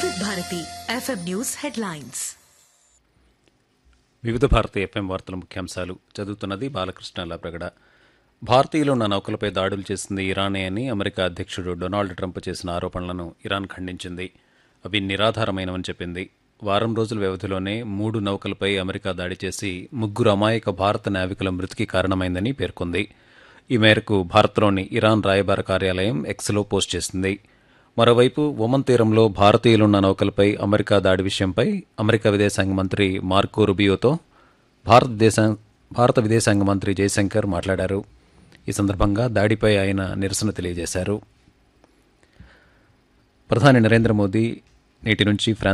వివిధ Bharati FM news headlines వివిధ Bharati FM వార్తల ముఖ్యాంశాలు చదువుతున్నది బాలకృష్ణ లాప్రగడ భారతీయులున్న నౌకలపై దాడులు చేసింది ఇరానే అని అమెరికా అధ్యక్షుడు డొనాల్డ్ ట్రంప్ చేసిన ఆరోపణలను ఇరాన్ ఖండించింది అవి నిరాధారమైనవని చెప్పింది వారం రోజుల వ్యవధిలోనే మూడు నౌకలపై అమెరికా దాడి చేసి ముగ్గురు అమాయక భారత నావికుల మృతికి కారణమైందని పేర్కొంది ఈ మేరకు భారత్లోని ఇరాన్ రాయబార కార్యాలయం ఎక్స్లో పోస్ట్ చేసింది మరోవైపు ఒమన్ తీరంలో భారతీయులున్న నౌకలపై అమెరికా దాడి విషయంపై అమెరికా విదేశాంగ మంత్రి మార్కో రుబియోతో భారతదేశ భారత విదేశాంగ మంత్రి జయశంకర్ మాట్లాడారు ఈ సందర్భంగా దాడిపై ఆయన నిరసన తెలియజేశారు ప్రధాని నరేంద్ర మోదీ నేటి నుంచి ఫ్రాన్స్